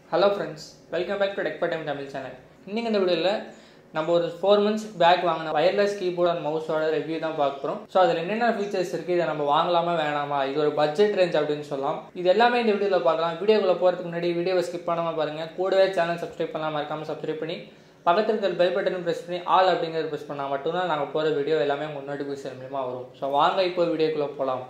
hello friends welcome back to டெக்பர் time Tamil channel இன்றைக்கி இந்த வீடியோவில் நம்ம ஒரு ஃபோர் மந்த்ஸ் பேக் வாங்கின வயர்லெஸ் கீபோர்ட் அண்ட் மவுஸோட ரிவ்யூ தான் பார்க்க போகிறோம் ஸோ அதில் என்னென்ன ஃபீச்சர்ஸ் இருக்குது இதை நம்ம வாங்கலாமா வேணாமா இது ஒரு பட்ஜெட் ரேஞ்ச் அப்படின்னு சொல்லலாம் இது எல்லாமே இந்த வீடியோவில் பார்க்கலாம் வீடியோக்குள்ளே போகிறதுக்கு முன்னாடி வீடியோவை ஸ்கிப் பண்ணாமல் பாருங்கள் கூடவே சேனல் சப்ஸ்கிரைப் பண்ணாமல் மறக்காமல் சப்ஸ்கிரைப் பண்ணி பக்கத்தில் இருக்கிற பெல் பட்டனும் ப்ரெஸ் பண்ணி ஆல் அப்படிங்கிறது ப்ரெஸ் பண்ணால் மட்டும்தான் நாங்கள் போகிற வீடியோ எல்லாமே உங்கள் நோட்டிஃபிகேஷன் மூலியமாக வரும் ஸோ வாங்க இப்போ வீடியோக்குள்ளே போகலாம்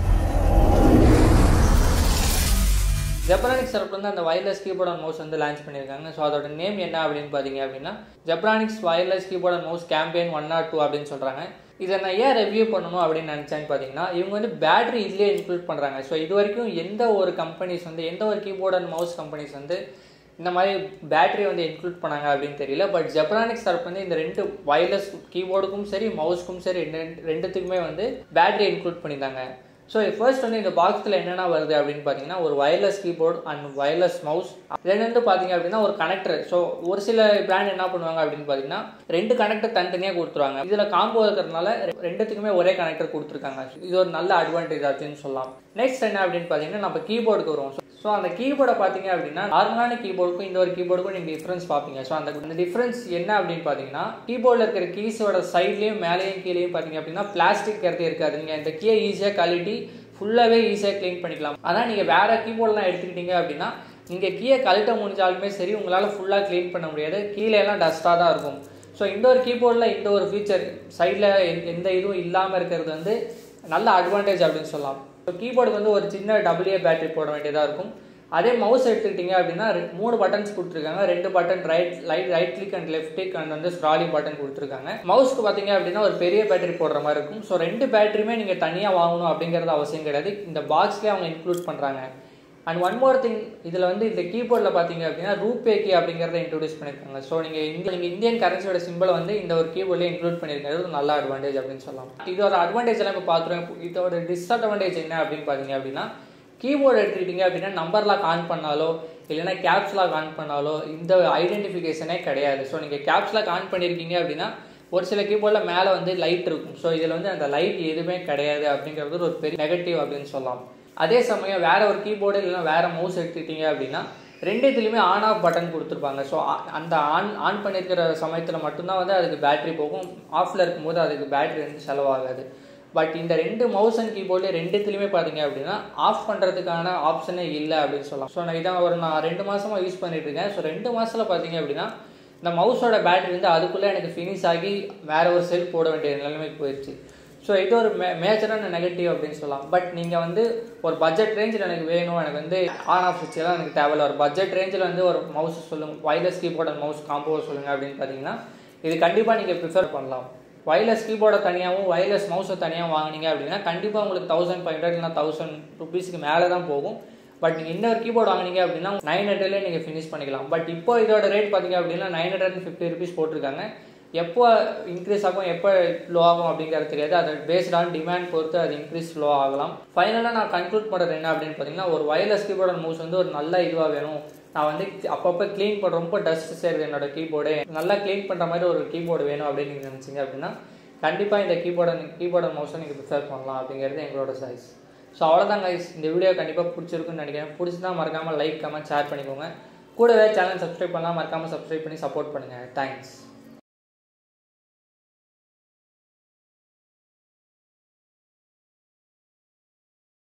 ஜெப்ரானிக்ஸ் தரப்புலேருந்து அந்த வயர்லெஸ் கீபோர்ட் அண்ட் மவுஸ் வந்து லான்ச் பண்ணியிருக்காங்க ஸோ அதோட நேம் என்ன அப்படின்னு பார்த்தீங்க அப்படின்னா Zebronics wireless keyboard and mouse companion one naught two அப்படின்னு சொல்கிறாங்க இதை நான் ஏன் ரிவ்யூ பண்ணணும் அப்படின்னு நினச்சேன்னு பார்த்தீங்கன்னா இவங்க வந்து பேட்டரி இதுலேயே இன்க்ளூட் பண்ணுறாங்க ஸோ இது வரைக்கும் எந்த ஒரு கம்பெனிஸ் வந்து எந்த ஒரு கீபோர்ட் அண்ட் மவுஸ் கம்பெனிஸ் வந்து இந்த மாதிரி பேட்டரி வந்து இன்க்ளூட் பண்ணாங்க அப்படின்னு தெரியல பட் ஜெப்ரானிக்ஸ் தரப்பு வந்து இந்த ரெண்டு வயர்லெஸ் கீபோர்டுக்கும் சரி மவுஸ்க்கும் சரி ரெண்டு ரெண்டுத்துக்குமே வந்து பேட்டரி இன்க்ளூட் பண்ணியிருந்தாங்க ஸோ ஃபர்ஸ்ட் வந்து இந்த பாக்ஸில் என்னென்ன வருது அப்படின்னு பார்த்தீங்கன்னா ஒரு wireless keyboard and wireless mouse then வந்து பார்த்தீங்க அப்படின்னா ஒரு கனெக்டர் ஸோ ஒரு சில பிராண்ட் என்ன பண்ணுவாங்க அப்படின்னு பார்த்தீங்கன்னா ரெண்டு கனெக்டர் தனித்தனியாக கொடுத்துருவாங்க இதில் காம்போ இருக்கிறதுனால ரெண்டுத்துக்குமே ஒரே கனெக்டர் கொடுத்துருக்காங்க இது ஒரு நல்ல அட்வான்டேஜ் அப்படின்னு சொல்லலாம் நெக்ஸ்ட் என்ன அப்படின்னு பார்த்தீங்கன்னா நம்ம கீபோர்டுக்கு வருவோம் ஸோ அந்த கீபோர்டை பார்த்தீங்க அப்படின்னா நார்மலான கீபோர்டுக்கும் இந்த ஒரு கீபோர்டுக்கும் நீங்கள் டிஃப்ரென்ஸ் பார்ப்பீங்க ஸோ அந்த டிஃப்ரென்ஸ் என்ன அப்படின்னு பார்த்தீங்கன்னா கீபோர்டில் இருக்கிற கீஸோட சைட்லேயும் மேலேயும் கீழேயும் பார்த்தீங்க அப்படின்னா பிளாஸ்டிக் கருத்து இருக்காது நீங்கள் இந்த கீயை ஈஸியாக கழட்டி ஃபுல்லாகவே ஈஸியாக க்ளீன் பண்ணிக்கலாம் ஆனால் நீங்கள் வேறு கீபோர்டெலாம் எடுத்துக்கிட்டீங்க அப்படின்னா நீங்கள் கீயை கழட்ட முடிஞ்சாலுமே சரி உங்களால் ஃபுல்லாக க்ளீன் பண்ண முடியாது கீழே எல்லாம் டஸ்ட்டாக தான் இருக்கும் ஸோ இந்த ஒரு கீபோர்டில் இந்த ஒரு ஃபீச்சர் சைடில் எந்த இதுவும் இல்லாமல் இருக்கிறது வந்து நல்ல அட்வான்டேஜ் அப்படின்னு சொல்லலாம் ஸோ கீபோர்டுக்கு வந்து ஒரு சின்ன டபுள்ஏ பேட்டரி போட வேண்டியதாக இருக்கும் அதே மவுஸ் எடுத்துக்கிட்டிங்க அப்படின்னா மூணு பட்டன்ஸ் கொடுத்துருக்காங்க ரெண்டு button right light right click and left click and வந்து ஸ்க்ராலிங் பட்டன் கொடுத்துருக்காங்க மவுஸ்க்கு பார்த்தீங்க அப்படின்னா ஒரு பெரிய பேட்டரி போடுற மாதிரி இருக்கும் ஸோ ரெண்டு பேட்டரியுமே நீங்கள் தனியாக வாங்கணும் அப்படிங்கிறது அவசியம் கிடையாது இந்த பாக்ஸ்லேயே அவங்க இன்க்ளூட் பண்ணுறாங்க அண்ட் ஒன் மோர் திங் இதில் வந்து இந்த கீபோர்டில் பார்த்தீங்க அப்படின்னா ரூபே கீ அப்படிங்கிறத இன்ட்ரடியூஸ் பண்ணியிருக்காங்க ஸோ நீங்கள் இங்கே நீங்கள் இந்தியன் கரன்சியோட சிம்பிளை வந்து இந்த ஒரு கீபோர்ட்லேயே இன்க்ளூட் பண்ணியிருக்கிறது ஒரு நல்ல அட்வான்டேஜ் அப்படின்னு சொல்லலாம் இதோட அட்வான்டேஜ் எல்லாம் இப்போ பார்த்துருவோம் இதோட டிஸ்அட்வான்டேஜ் என்ன அப்படின்னு பார்த்தீங்க அப்படின்னா கீபோர்டு எடுத்துக்கிட்டீங்க அப்படின்னா நம்பர் லாக் ஆன் பண்ணாலோ இல்லைனா கேப்ஸ் லாக் ஆன் பண்ணாலோ இந்த ஐடென்டிஃபிகேஷனே கிடையாது ஸோ நீங்கள் கேப்ஸ் லாக் ஆன் பண்ணியிருக்கீங்க அப்படின்னா ஒரு சில கீபோர்டில் மேலே வந்து லைட் இருக்கும் ஸோ இதில் வந்து அந்த லைட் எதுவுமே கிடையாது அப்படிங்கிறது ஒரு பெரிய நெகட்டிவ் அப்படின்னு சொல்லலாம் அதே சமயம் வேற ஒரு கீபோர்டு இல்லைனா வேற மவுஸ் எடுத்துக்கிட்டீங்க அப்படின்னா ரெண்டுத்துலையுமே ஆன் ஆஃப் பட்டன் கொடுத்துருப்பாங்க ஸோ அந்த ஆன் ஆன் பண்ணியிருக்கிற சமயத்தில் மட்டும்தான் வந்து அதுக்கு பேட்ரி போகும் ஆஃபில் இருக்கும்போது அதுக்கு பேட்ரி வந்து செலவாகாது பட் இந்த ரெண்டு மவுஸ் அண்ட் கீபோர்டு ரெண்டுத்துலையுமே பார்த்தீங்க அப்படின்னா ஆஃப் பண்ணுறதுக்கான ஆப்ஷனே இல்லை அப்படின்னு சொல்லலாம் ஸோ நான் இதான் ஒரு நான் ரெண்டு மாதமாக யூஸ் பண்ணிட்டு இருக்கேன் ஸோ ரெண்டு மாதத்தில் பார்த்தீங்க அப்படின்னா இந்த மவுஸோட பேட்டரி வந்து அதுக்குள்ளே எனக்கு ஃபினிஷ் ஆகி வேற ஒரு செல் போட வேண்டிய நிலைமைக்கு போயிடுச்சு ஸோ இது ஒரு மே மேஜரான நெகட்டிவ் அப்படின்னு சொல்லலாம் பட் நீங்கள் வந்து ஒரு பட்ஜெட் ரேஞ்சில் எனக்கு வேணும் எனக்கு வந்து ஆன் ஆஃப் சுவிட்செல்லாம் எனக்கு தேவையில்ல ஒரு பட்ஜெட் ரேஞ்சில் வந்து ஒரு மவுஸ் சொல்லுங்கள் wireless keyboard and mouse combo சொல்லுங்கள் அப்படின்னு பார்த்தீங்கன்னா இது கண்டிப்பாக நீங்கள் ப்ரிஃபர் பண்ணலாம் வயர்லெஸ் கீபோர்டை தனியாகவும் வயர்லெஸ் மவுஸை தனியாக வாங்கினீங்க அப்படின்னா கண்டிப்பாக உங்களுக்கு தௌசண்ட் ஃபைவ் ஹண்ட்ரட் இல்லைனா தௌசண்ட் ருபீஸ்க்கு மேலே தான் போகும் பட் நீங்கள் இந்த ஒரு கீபோர்டு வாங்கினீங்க அப்படின்னா நைன் ஹண்ட்ரட்லேயே நீங்கள் ஃபினிஷ் பண்ணிக்கலாம் பட் இப்போ இதோட ரேட் பார்த்தீங்க அப்படின்னா nine hundred and fifty rupees போட்டிருக்காங்க எப்போ இன்க்ரீஸ் ஆகும் எப்போ லோ ஆகும் அப்படிங்கிறது தெரியாது அது பேஸ்ட் ஆன் டிமாண்ட் பொறுத்து அது இன்க்ரீஸ் லோ ஆகலாம் ஃபைனலாக நான் கன்க்ளூட் பண்ணுறது என்ன அப்படின்னு பார்த்தீங்கன்னா ஒரு வயர்லெஸ் கீபோர்ட் அண்ட் மவுஸ் வந்து ஒரு நல்ல இதுவாக வேணும் நான் வந்து அப்பப்போ க்ளீன் பண்ண ரொம்ப டஸ்ட் சேருது என்னோட கீபோர்டு நல்லா க்ளீன் பண்ணுற மாதிரி ஒரு கீபோர்டு வேணும் அப்படின்னு நீங்கள் நினச்சிங்க அப்படின்னா கண்டிப்பாக இந்த கீபோர்டை கீபோர்ட் அண்ட் மவுஸை நீங்கள் ப்ரிஃபர் பண்ணலாம் அப்படிங்கிறது எங்களோட சாய்ஸ் ஸோ அவ்வளோதான் கைஸ் இந்த வீடியோ கண்டிப்பாக பிடிச்சிருக்குன்னு நினைக்கிறேன் பிடிச்சிதான் மறக்காமல் லைக் கமெண்ட் ஷேர் பண்ணிக்கோங்க கூடவே சேனல் சப்ஸ்கிரைப் பண்ணலாம் மறக்காமல் சப்ஸ்கிரைப் பண்ணி சப்போர்ட் பண்ணுங்கள் தேங்க்ஸ்